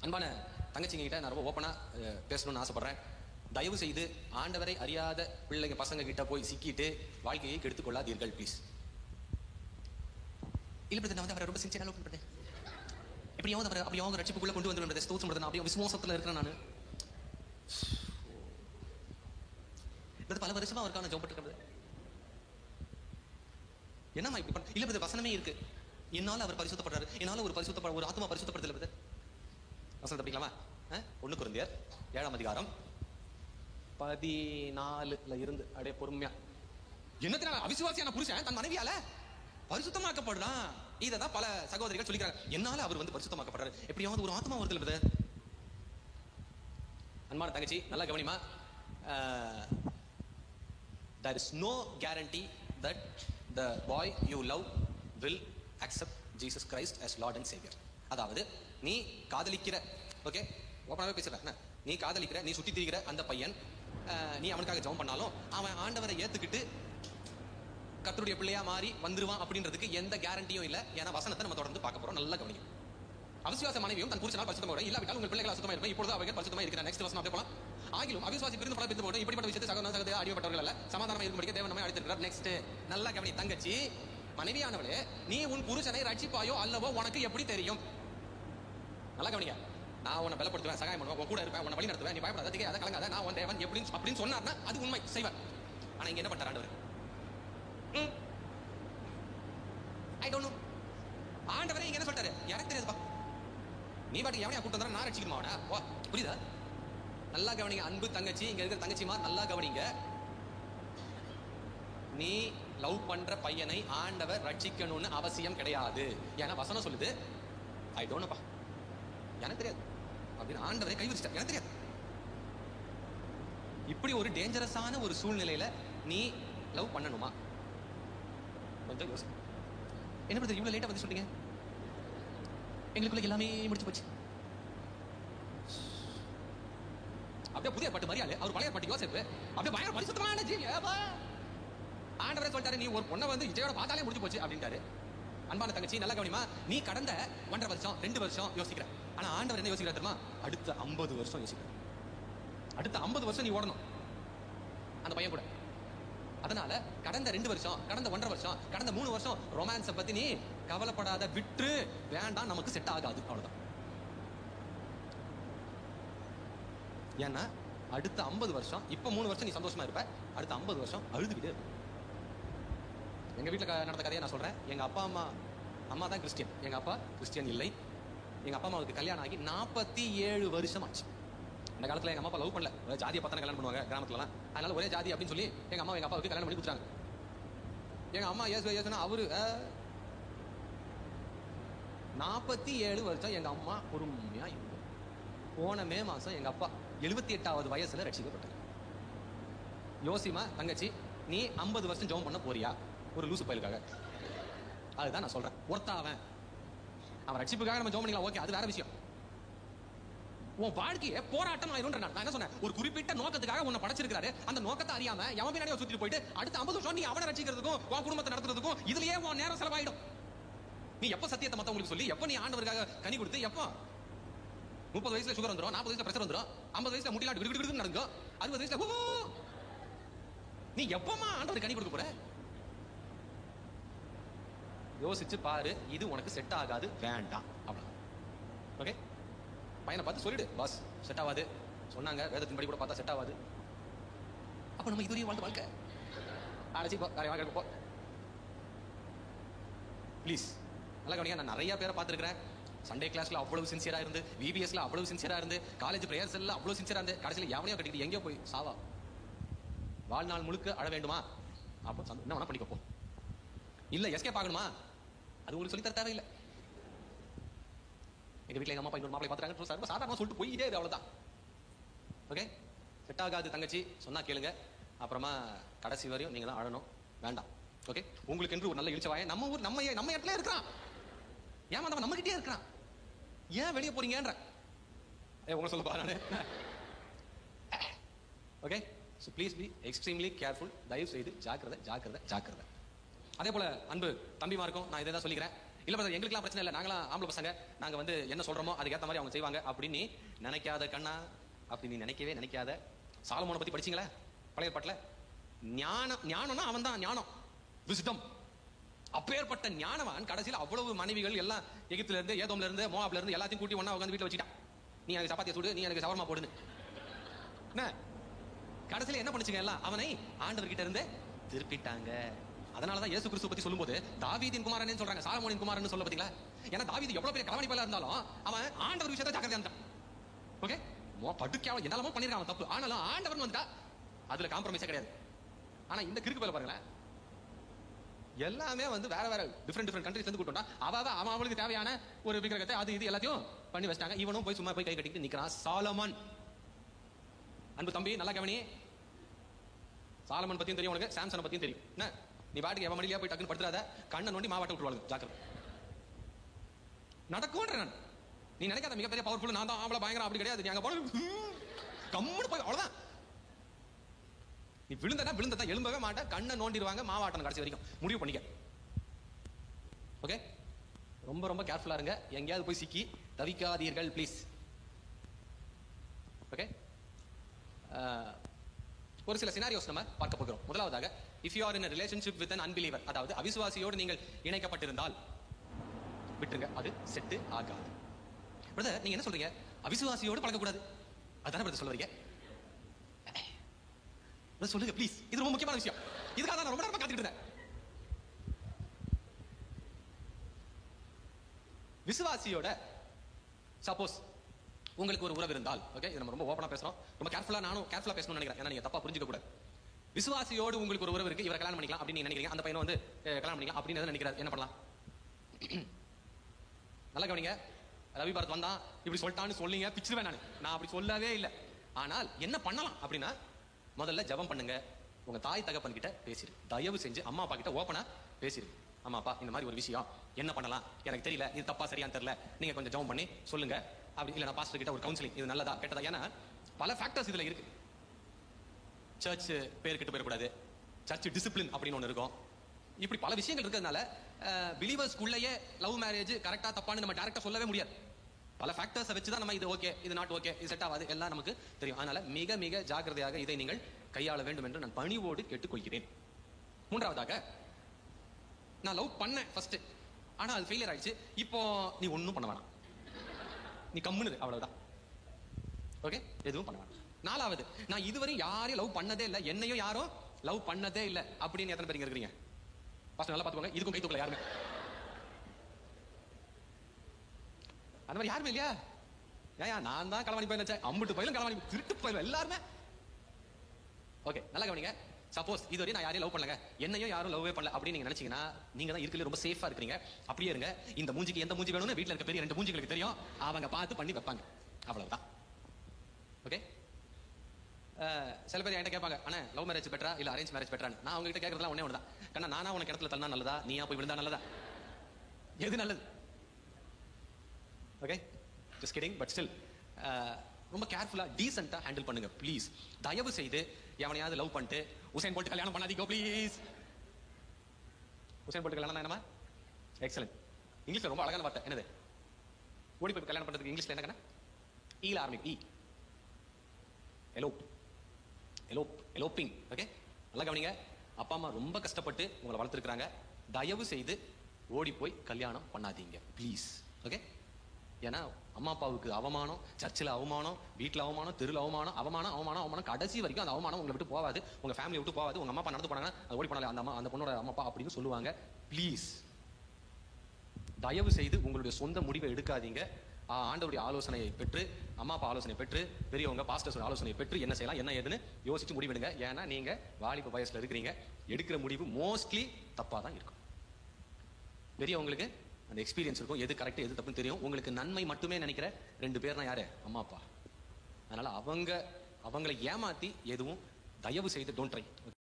அன்பான தங்கச்சிங்க கிட்ட நான் ரொம்ப ஓப்பனா அஹ், பேசணும்னு ஆசைப்படுறேன் தயவு செய்து ஆண்டவரை அறியாத பிள்ளைங்க பசங்க கிட்ட போய் சிக்கிட்டு வாழ்க்கையை கெடுத்துக் கொள்ளாதீர்கள் ப்ளீஸ் இல்ல பிரதர் நான் வந்து அவரை ரொம்ப சின்சியரா லவ் பண்றேன் எப்படியாவது அவரை அப்படியாவது ரட்சிப்புக்குள்ள கொண்டு வந்து ஸ்தோத்திரம் பிரதர் நான் அப்படியே விசுவாசத்துல இருக்கிறேன் நான் பல வருஷமா அவருக்கான ஜோப் பண்ணிருக்கேன் என்னம்மா இப்படி பண்ண இல்ல பிரதர் வசனமே இருக்கு என்னால அவர் பரிசுத்தப்படுறாரு என்னால ஒரு பரிசுத்த ஒரு ஆத்மா பரிசுத்தப்படுதல பிரதர் வசனம் தப்பிக்கலாமா ஒண்ணு குருந்தியர் ஏழாம் அதிகாரம் பதினாலுல இருந்து அப்படியே பொறுமையா என்னத்தினால அவிசுவாசியான புருஷன் தன் மனைவியால பரிசுத்தமாக்கப்படுறான் இததான் பல சகோதரிகள் சொல்லிக்கிறாங்க என்னால அவர் வந்து பரிசுத்தமாக்கப்படுறாரு எப்படியாவது ஒரு ஆத்மா வருது பிரதர் அன்பான தங்கச்சி நல்லா கவனிமா there is no guarantee that the boy you love will accept Jesus Christ as Lord and Savior அதாவது நீ காதலிக்கிற ஓகே ஓப்பனாகவே பேசுற என்ன? நீ காதலிக்கிற நீ சுத்தி திரிகிற அந்த பையன் அஹ், நீ அவனுக்காக ஜெபம் பண்ணாலும் அவன் ஆண்டவரை ஏத்துக்கிட்டு கர்த்தருடைய பிள்ளையா மாறி வந்துருவான் அப்படின்றதுக்கு எந்த கேரண்டியும் இல்ல ஏன்னா வசனத்தை நம்ம தொடர்ந்து பார்க்க போறோம் நல்லா கவனிக்கும் அவிசுவாச மனைவியும் தன் புருஷனால் பரிசுத்தமாக விட இல்லாவிட்டால் உங்கள் பிள்ளைகள் சுத்தமாக இருக்கும் இப்பொழுது அவைகள் பரிசுத்தமாக இருக்கிற நெக்ஸ்ட் வசனம் அப்படியே போலாம் ஆகிலும் அவிசுவாசி பிரிந்து பல பிரிந்து போடும் இப்படிப்பட்ட விஷயத்தை சகோதர சகோதரி அடிமைப்பட்டவர்கள் அல்ல சமாதானம் இருக்கும்படிக்க தேவன் நம்மை அழைத்திருக்கிறார் நெக்ஸ்ட் நல்லா கவனி தங்கச்சி மனைவியானவளே நீ உன் புருஷனை ரட்சிப்பாயோ அல்லவோ உனக்கு எப்படி தெரியும் நல்லா கவனிங்க நான் உன்னை பலப்படுத்துவேன் சகாயம் பண்ணுவேன் உன் கூட இருப்பேன் உன்னை வழி நடத்துவேன் நீ பயப்படாத திகையாத கலங்காத நான் உன் தேவன் எப்படின்னு அப்படின்னு சொன்னார்னா அது உண்மை செய்வார் ஆனா இங்க என்ன பண்றாரு ஆண்டவர் ஐ டோன்ட் நோ ஆண்டவரே இங்க என்ன சொல்லிட்டாரு எனக்கு தெரியாதுப்பா நீ பாட்டு எவனையா கூட்டு வந்தா நான் ரட்சிக்கணுமா அவனை வா புரியுதா நல்லா கவனிங்க அன்பு தங்கச்சி இங்க இருக்கிற தங்கச்சிமா நல்லா கவனிங்க நீ லவ் பண்ற பையனை ஆண்டவர் ரட்சிக்கணும்னு அவசியம் கிடையாது ஏன்னா வசனம் சொல்லுது ஐ டோன்ட்ப்பா எனக்கு தெரியாது அப்படின்னு ஆண்டவரை கை வச்சிட்டார் எனக்கு தெரியாது இப்படி ஒரு டேஞ்சரஸான ஒரு சூழ்நிலையில நீ லவ் பண்ணணுமா கொஞ்சம் யோசி என்ன பிரதர் இவ்வளவு லேட்டா வந்து சொல்றீங்க எங்களுக்குள்ள எல்லாமே முடிச்சு போச்சு அப்படியே புதிய பாட்டு மரியாதை அவர் பழைய பாட்டு யோசிப்பு அப்படியே பயங்கர பரிசுத்தமான ஜீவி ஏப்பா. ஆண்டவரே சொல்லிட்டாரு நீ ஒரு பொண்ணை வந்து இஜயோட பார்த்தாலே முடிஞ்சு போச்சு அப்படின்ட்டாரு அன்பான தங்கச்சி நல்லா கவனிமா நீ கடந்த ஒன்றரை வருஷம் ரெண்டு வருஷம் யோசிக்கிற ஆனா ஆண்டவர் என்ன யோசிக்கிறார் தெரியுமா அடுத்த ஐம்பது வருஷம் யோசிக்கிற அடுத்த ஐம்பது வருஷம் நீ ஓடணும் அந்த பையன் கூட அதனால கடந்த ரெண்டு வருஷம் கடந்த ஒன்றரை வருஷம் கடந்த மூணு வருஷம் ரொமான்ஸை பத்தி நீ கவலைப்படாத விட்டு வேண்டாம் நமக்கு செட் ஆகாது அவ்வளவுதான் ஏன்னா அடுத்த ஐம்பது வருஷம் இப்ப மூணு வருஷம் நீ சந்தோஷமா இருப்ப அடுத்த ஐம்பது வருஷம் அழுதுகிட்டே இருப்ப. எங்க வீட்டுல க- நடந்த கதையை நான் சொல்றேன் எங்க அப்பா அம்மா அம்மா தான் கிறிஸ்டியன் எங்க அப்பா கிறிஸ்டியன் இல்லை எங்க அப்பா அம்மாவுக்கு கல்யாணம் ஆகி நாற்பத்தி ஏழு வருஷம் ஆச்சு இந்த காலத்துல எங்க அம்மா அப்பா லவ் பண்ணல ஒரே ஜாதியை பார்த்தா கல்யாணம் பண்ணுவாங்க கிராமத்துலலாம் அதனால ஒரே ஜாதி அப்படின்னு சொல்லி எங்க அம்மா எங்க அப்பாவுக்கு கல்யாணம் பண்ணி கொடுத்தாங்க எங்க அம்மா ஏசு ஏசுனா அவரு நாற்பத்தி ஏழு வருஷம் எங்க அம்மா பொறுமையா இருந்தாங்க போன மே மாசம் எங்க அப்பா எழுபத்தி எட்டாவது வயசுல ரட்சிக்கப்பட்டார் யோசிமா தங்கச்சி நீ ஐம்பது வருஷம் ஜெபம் பண்ண போறியா ஒரு லூசு பயலுக்காக அதுதான் நான் சொல்றேன் ஒருத்தா அவன் அவன் ரட்சிப்புக்காக நம்ம ஜெபம் பண்ணிக்கலாம் ஓகே அது வேற விஷயம் உன் வாழ்க்கையே போராட்டம் ஆயிரும்ன்ற நான் என்ன சொன்னேன் ஒரு குறிப்பிட்ட நோக்கத்துக்காக உன்னை படைச்சிருக்காரு அந்த நோக்கத்தை அறியாம எவன் பின்னாடியோ சுத்திட்டு போயிட்டு அடுத்த ஐம்பது வருஷம் நீ அவனை ரட்சிக்கிறதுக்கும் உன் குடும்பத்தை நடத்துறதுக்கும் இதுலயே உன் நேரம் செலவாயிடும் நீ எப்ப சத்தியத்தை மத்தவங்களுக்கு சொல்லி எப்ப நீ ஆண்டவருக்காக கனி கொடுத்து எப்போ முப்பது வயசுல சுகர் வந்துரும் நாற்பது வயசுல பிரஷர் வந்துரும் ஐம்பது வயசுல முட்டிலாட்டு விடு விடு நடக்கும் அறுபது வயசுல ஊ, ஊ, ஊ. நீ எப்பமா ஆண்டவர் கனி கொடுக்க போற யோசிச்சு பாரு இது உனக்கு செட் ஆகாது வேண்டாம் அவ்வளவு ஓகே பையனை பார்த்து சொல்லிடு பாஸ் செட் ஆகாது சொன்னாங்க வேதத்தின் படி கூட பார்த்தா செட் ஆகாது அப்ப நம்ம இதுவரையும் வாழ்ந்த வாழ்க்கை அடைச்சி போ வேற வாங்க போ ப்ளீஸ் நல்லா கவனிங்க நான் நிறைய பேரை பார்த்துருக்கிறேன் சண்டே கிளாஸ்ல அவ்வளவு சின்சியரா இருந்து விபிஎஸ்ல அவ்வளவு சின்சியரா இருந்து காலேஜ் பிரேயர்ஸ் எல்லாம் அவ்வளவு சின்சியரா இருந்து கடைசியில் எவனையோ கட்டிக்கிட்டு எங்கேயோ போய் சாவா வாழ்நாள் முழுக்க அழ வேண்டுமா அப்போ சந்தோ- என்ன வேணா பண்ணிக்கோ போ இல்ல எஸ்கேப் ஆகணுமா அது உங்களுக்கு சொல்லி தர தேவையில்லை எங்க வீட்ல எங்க அம்மா அப்பா இன்னொரு மாப்பிளை பார்த்துறாங்க சார் சாதாரணமா சொல்லிட்டு போயிட்டே இரு அவ்வளவுதான் ஓகே செட் ஆகாது தங்கச்சி சொன்னா கேளுங்க அப்புறமா கடைசி வரையும் நீங்க தான் அழணும் வேண்டாம் ஓகே உங்களுக்கு என்று ஒரு நல்ல இழிச்சவாய நம்ம ஊர் நம்ம நம்ம இடத்துல இருக்கிறான் ஏமாந்தவன் நம்ம கிட்டே இருக்கிறான் ஏன் வெளியே போறீங்கன்ற ஏ உங்களை சொல்ல பாரு okay so please be extremely careful தயவு செய்து ஜாக்கிரதை ஜாக்கிரதை ஜாக்கிரதை அதே போல அன்பு தம்பிமா இருக்கும் நான் இதை தான் சொல்லிக்கிறேன் இல்ல brother, எங்களுக்கெல்லாம் பிரச்சனை இல்லை நாங்களாம் ஆம்பளை பசங்க நாங்க வந்து என்ன சொல்றோமோ அதுக்கு ஏத்த மாதிரி அவங்க செய்வாங்க அப்படின்னு நீ நினைக்காத கண்ணா அப்படி நீ நினைக்கவே நினைக்காத சாலமோனை பத்தி படிச்சீங்களா பழைய பாட்டுல ஞானம் ஞானம்னா அவன் தான் ஞானம் விசிடம் அப்பேற்பட்ட ஞானவான் கடைசியில் அவ்வளவு மனைவிகள் எல்லாம் எகிப்துல இருந்து ஏதோம்ல இருந்து மோவாப்ல இருந்து எல்லாத்தையும் கூட்டி ஒண்ணா உட்காந்து வீட்டுல வச்சுட்டான் நீ எனக்கு சப்பாத்தியை சுடு நீ எனக்கு சவர்மா போடுன்னு என்ன கடைசியில என்ன பண்ணுச்சுங்க எல்லாம் அவனை ஆண்டவர்கிட்ட இருந்து திருப்பிட்டாங்க அதனாலதான் இயேசு கிறிஸ்து பத்தி சொல்லும்போது தாவீதின் குமாரனே சொல்றாங்க சாலமோனின் குமாரன் சொல்ல பாத்தீங்களா ஏன்னா தாவீது எவ்வளவு பெரிய கவனிப்பா இருந்தாலும் அவன் ஆண்டவர் விஷயத்தை ஜாக்கிரதையா இருந்தான் ஓகே மோ படுக்கையாவ என்னெல்லாமோ பண்ணிருக்கான் அவன் தப்பு ஆனாலும் ஆண்டவன் வந்துட்டா அதுல காம்ப்ரமைஸே கிடையாது ஆனா இந்த கிறுக்கு பேல பாருங்களேன் எல்லாமே வந்து வேற வேற டிஃப்ரெண்ட் டிஃப்ரெண்ட் கண்ட்ரிஸ் இருந்து கூட்டோம்னா அவ அவ அவன் அவளுக்கு தேவையான ஒரு விக்கிரகத்தை அது இது எல்லாத்தையும் பண்ணி வச்சிட்டாங்க இவனும் போய் சும்மா போய் கை கட்டிட்டு நிக்கிறான் சாலமன் அன்பு தம்பி நல்லா கவனி சாலமன் பத்தியும் தெரியும் உனக்கு சாம்சனை பத்தியும் தெரியும் என்ன நீ பாட்டுக்கு எவன் மணிலியா போய் டக்குன்னு படுத்துறாத கண்ணை நோண்டி மாவாட்ட விட்டுருவாங்க ஜாக்கிரதை நடக்கும்ன்ற நான் நீ நினைக்காத மிகப்பெரிய பவர்ஃபுல் நான் தான் ஆம்பளை பயங்கரம் அப்படி கிடையாது நீ அங்க போன கம்முன்னு போய் அவ்வளவுதான் நீ விழுந்தனா விழுந்ததான் எழும்பவே மாட்டேன் கண்ணை நோண்டிடுவாங்க மாவாட்டணும் கடைசி வரைக்கும் முடிவு பண்ணிக்க ஓகே ரொம்ப ரொம்ப கேர்ஃபுல்லா இருங்க எங்கேயாவது போய் சிக்கி தவிக்காதீர்கள் ப்ளீஸ் ஓகே ஒரு சில சினாரியோஸ் நம்ம பார்க்க போகிறோம் முதலாவதாக if you are in relationship with an unbeliever அதாவது அவிசுவாசியோடு நீங்கள் இணைக்கப்பட்டிருந்தால் விட்டுருங்க அது செட்டு ஆகாது பிரதர் நீங்க என்ன சொல்றீங்க அவிசுவாசியோடு பழக்கக்கூடாது அதானே பிரதர் சொல்றீங்க brother, சொல்லுங்க ப்ளீஸ் இது ரொம்ப முக்கியமான விஷயம் இதுக்காக தான் நான் ரொம்ப நேரமா காத்துக்கிட்டு இருந்தேன் விசுவாசியோட சப்போஸ் உங்களுக்கு ஒரு உறவு இருந்தால் ஓகே இது நம்ம ரொம்ப ஓப்பனா பேசுறோம் ரொம்ப கேர்ஃபுல்லா நானும் கேர்ஃபுல்லா பேசணும்னு நினைக்கிறேன் ஏன்னா நீங்க தப்பா புரிஞ்சுக்க கூடாது விசுவாசியோடு உங்களுக்கு ஒரு உறவு இருக்கு இவரை கல்யாணம் பண்ணிக்கலாம் அப்படின்னு நீங்க நினைக்கிறீங்க அந்த பையனை வந்து அஹ், கல்யாணம் பண்ணிக்கலாம் அப்படின்னு எதை நினைக்கிறார் என்ன பண்ணலாம் நல்லா கவனிங்க ரவி பாரத் வந்தான் இப்படி சொல்லிட்டான்னு சொல்லிங்க பிச்சிருவேன் நான் நான் அப்படி சொல்லவே இல்லை ஆனால் என்ன பண்ணலாம் அப்படின்னா முதல்ல ஜெபம் பண்ணுங்க உங்க தாய் தகப்பன் கிட்ட பேசிடு தயவு செஞ்சு அம்மா அப்பா கிட்ட ஓப்பனா பேசிடு அம்மா அப்பா இந்த மாதிரி ஒரு விஷயம் என்ன பண்ணலாம் எனக்கு தெரியல இது தப்பா சரியான்னு தெரியல நீங்க கொஞ்சம் ஜெபம் பண்ணி சொல்லுங்க அப்படி இல்ல நான் பாஸ்டர் கிட்ட ஒரு கவுன்சிலிங் இது நல்லதா கெட்டதா ஏன்னா பல ஃபேக்டர்ஸ் இதுல இருக்கு சர்ச் பேர் கெட்டு போயிடக்கூடாது சர்ச் டிசிப்ளின் அப்படின்னு ஒன்று இருக்கும் இப்படி பல விஷயங்கள் இருக்கிறதுனால பிலீவர்ஸ்குள்ளேயே லவ் மேரேஜ் கரெக்டா தப்பான்னு நம்ம டேரக்டா சொல்லவே முடியாது பல ஃபேக்டர்ஸை வச்சு தான் நம்ம இது ஓகே இது நாட் ஓகே இது செட் ஆகாது எல்லாம் நமக்கு தெரியும் அதனால மிக மிக ஜாக்கிரதையாக இதை நீங்கள் கையாள வேண்டும் என்று நான் பணிவோடு கேட்டுக்கொள்கிறேன் மூன்றாவதாக நான் லவ் பண்ணேன் ஃபர்ஸ்ட் ஆனா அது ஃபெயிலியர் ஆயிடுச்சு இப்போ நீ ஒன்றும் பண்ண வேணாம் நீ கம்முனு இரு, அவ்வளவுதான் ஓகே எதுவும் பண்ண வேணாம் நாலாவது நான் இதுவரை யாரையும் லவ் பண்ணதே இல்லை என்னையும் யாரும் லவ் பண்ணதே இல்லை அப்படின்னு எத்தனை பேர் இங்க இருக்கிறீங்க ஃபர்ஸ்ட் நல்லா பார்த்துக்கோங்க இதுக்கும் கை தூக்கல யாருமே அந்த மாதிரி யாருமே இல்லையா ஏயா நான் தான் களவாணி பையன் வச்சேன் அம்புட்டு பயிலும் களவாணி திருட்டு பயிலும் எல்லாருமே ஓகே நல்லா கவனிங்க சப்போஸ் இதுவரை நான் யாரையும் லவ் பண்ணலங்க என்னையும் யாரும் லவ்வே பண்ணல அப்படின்னு நீங்க நினைச்சீங்கன்னா நீங்க தான் இருக்கிறது ரொம்ப சேஃபா இருக்கிறீங்க அப்படியே இருங்க இந்த மூஞ்சிக்கு எந்த மூஞ்சி வேணும்னு வீட்ல இருக்க பெரிய ரெண்டு மூஞ்சிகளுக்கு தெரியும் அவங்க பார்த்து பண்ணி வைப்பாங்க அவ்வளவுதான் ஓகே சில பேர் என்கிட்ட கேட்பாங்க அண்ணா லவ் மேரேஜ் பெட்டரா இல்ல அரேஞ்ச் மேரேஜ் பெட்டரான்னு நான் உங்ககிட்ட கேட்கறதுலாம் ஒண்ணே ஒண்ணுதான் கண்ணா நானா உனக்கு இடத்துல தள்ளா நல்லதா நீயா போய் விழுந்தா நல்லதா எது நல்லது okay just kidding but still ரொம்ப கேர்ஃபுல்லா டீசெண்டா ஹேண்டில் பண்ணுங்க ப்ளீஸ் தயவு செய்து எவனையாவது லவ் பண்ணிட்டு உசைன் போட்டு கல்யாணம் பண்ணாதீங்க ப்ளீஸ் உசைன் போட்டு கல்யாணம் என்னமா எக்ஸலன்ட் இங்கிலீஷ்ல ரொம்ப அழகான வார்த்தை என்னது ஓடி போய் கல்யாணம் பண்றதுக்கு இங்கிலீஷ்ல என்ன ஈல ஆரம்பிக்கும் E elope elope eloping okay நல்லா கவனிங்க அப்பா அம்மா ரொம்ப கஷ்டப்பட்டு உங்களை வளர்த்துருக்காங்க தயவு செய்து ஓடி போய் கல்யாணம் பண்ணாதீங்க ப்ளீஸ் ஓகே ஏன்னா அம்மா அப்பாவுக்கு அவமானம் சர்ச்சில் அவமானம் வீட்டில் அவமானம் தெருவில் அவமானம் அவமானம் அவமானம் அவமானம் கடைசி வரைக்கும் அந்த அவமானம் உங்களை விட்டு போகாது உங்க ஃபேமிலி விட்டு போகாது உங்க அம்மா அப்பா நடந்து போனாங்கன்னா அது ஓடி போனாலே அந்த அம்மா அந்த பொண்ணோட அம்மா அப்பா அப்படின்னு சொல்லுவாங்க ப்ளீஸ் தயவு செய்து உங்களுடைய சொந்த முடிவை எடுக்காதீங்க ஆ, ஆண்டவருடைய ஆலோசனையை பெற்று அம்மா அப்பா ஆலோசனை பெற்று பெரியவங்க பாஸ்டர்ஸ் ஆலோசனை பெற்று என்ன செய்யலாம் என்ன ஏதுன்னு யோசிச்சு முடிவெடுங்க ஏன்னா நீங்க வாலிப வயசுல இருக்கிறீங்க எடுக்கிற முடிவு மோஸ்ட்லி தப்பா தான் இருக்கும் பெரியவங்களுக்கு அந்த எக்ஸ்பீரியன்ஸ் இருக்கும் எது கரெக்ட் எது தப்புன்னு தெரியும் உங்களுக்கு நன்மை மட்டுமே நினைக்கிற ரெண்டு பேர்னா யாரு அம்மா அப்பா அதனால அவங்க அவங்களை ஏமாத்தி எதுவும் தயவு செய்து டோன்ட் ட்ரை